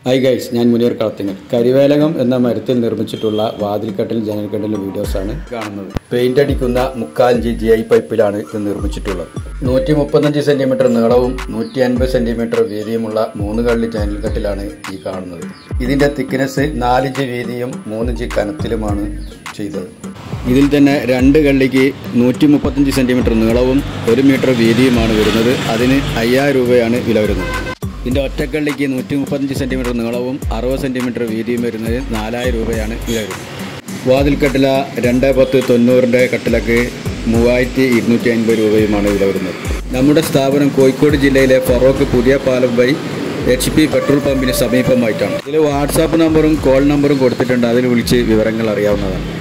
hi guys ഞാൻ മുനീർ കളത്തിങ്ങൽ കരിവേലകം എന്ന മരത്തിൽ നിർമ്മിച്ചിട്ടുള്ള വാതിൽക്കട്ടിൽ ജനൽക്കട്ടിലും വീഡിയോസാണ് കാണുന്നത് പെയിന്റ് അടിക്കുന്ന മുക്കാലിഞ്ച് ജി ഐ പൈപ്പിലാണ് ഇത് നിർമ്മിച്ചിട്ടുള്ളത് നൂറ്റി മുപ്പത്തഞ്ച് സെന്റിമീറ്റർ നീളവും നൂറ്റി അൻപത് സെന്റിമീറ്റർ വീതിയുമുള്ള മൂന്ന് കള്ളി ജനൽക്കട്ടിലാണ് ഈ കാണുന്നത് ഇതിന്റെ തിക്നെസ് നാലിഞ്ച് വീതിയും മൂന്നിഞ്ച് കനത്തിലുമാണ് ചെയ്തത് ഇതിൽ തന്നെ രണ്ട് കള്ളിക്ക് നൂറ്റി മുപ്പത്തഞ്ച് സെന്റിമീറ്റർ നീളവും ഒരു മീറ്റർ വീതിയുമാണ് വരുന്നത് അതിന് അയ്യായിരം രൂപയാണ് വില വരുന്നത് ഇതിൻ്റെ ഒറ്റക്കള്ളിക്ക് നൂറ്റി മുപ്പത്തഞ്ച് സെൻറ്റിമീറ്റർ നീളവും അറുപത് സെൻറ്റിമീറ്റർ വീതിയും വരുന്നത് നാലായിരം രൂപയാണ് വില വരുന്നത് വാതിൽക്കട്ടില രണ്ട് പത്ത് തൊണ്ണൂറിൻ്റെ കട്ടിലക്ക് മൂവായിരത്തി ഇരുന്നൂറ്റി അൻപത് രൂപയുമാണ് വില വരുന്നത് നമ്മുടെ സ്ഥാപനം കോഴിക്കോട് ജില്ലയിലെ ഫറോക്ക് പുതിയ പാലം വഴി എച്ച് പി പെട്രോൾ പമ്പിന് സമീപമായിട്ടാണ് ഇതിൽ വാട്സാപ്പ് നമ്പറും കോൾ നമ്പറും കൊടുത്തിട്ടുണ്ട് അതിൽ വിളിച്ച് വിവരങ്ങൾ അറിയാവുന്നതാണ്